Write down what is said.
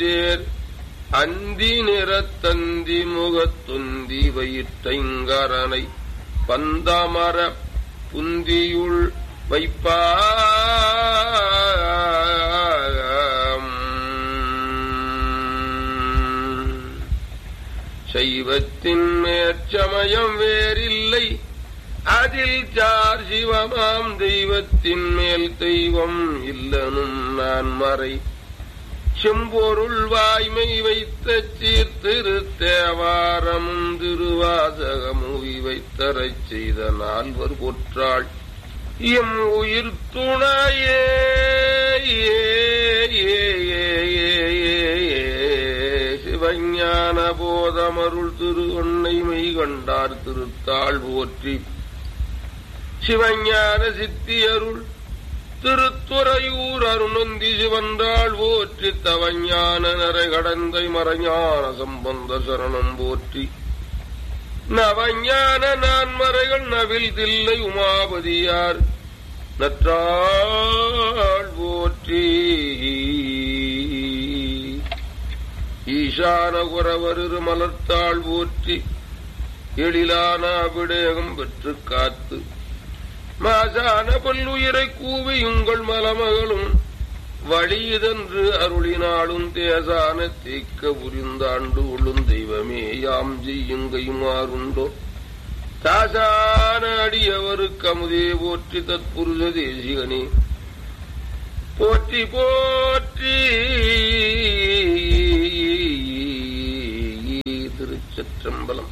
செஞ்சேர் அந்தி நிறத்தந்தி முகத்துந்தி வயிற்றைங்கரனை பந்தமர புந்தியுள் வைப்பாம் சைவத்தின் மேற்சமயம் வேறில்லை அதில் சார் சிவமாம் தெய்வத்தின் மேல் தெய்வம் இல்லனும் நான் மறை செம்பொருள் வாய்மை வைத்த சீர்திரு தேவாரமும் திருவாசகமுவி வைத்தரச் செய்த நால்வர் பொற்றாள் எம் உயிர் துணையே சிவஞான போதமருள் திரு மெய் கண்டார் திருத்தாள் போற்றி சிவஞான சித்தியருள் திருத்துறையூர் அருணந்தி சிவன்றாள் போற்றி தவஞான நரை கடந்தை மறைஞான சம்பந்த சரணம் போற்றி நவஞான நான்மறைகள் நவில் தில்லை உமாபதியார் நற்றாள் போற்றி ஈசான குறவரு மலர்த்தாள் போற்றி எழிலான விடேகம் பெற்று காத்து மாசான பல்லுயிரை கூவி உங்கள் மலமகளும் வழியதென்று அருளினாலும் தேசான தேக்க புரிந்தாண்டு உள்ளும் தெய்வமே யாம் செய்யுங்கையுமாறுண்டோ தாசான அடியவருக்கு அமுதே போற்றி தத்புருஷ தேசிகனே போற்றி போற்றி திருச்சற்றம்பலம்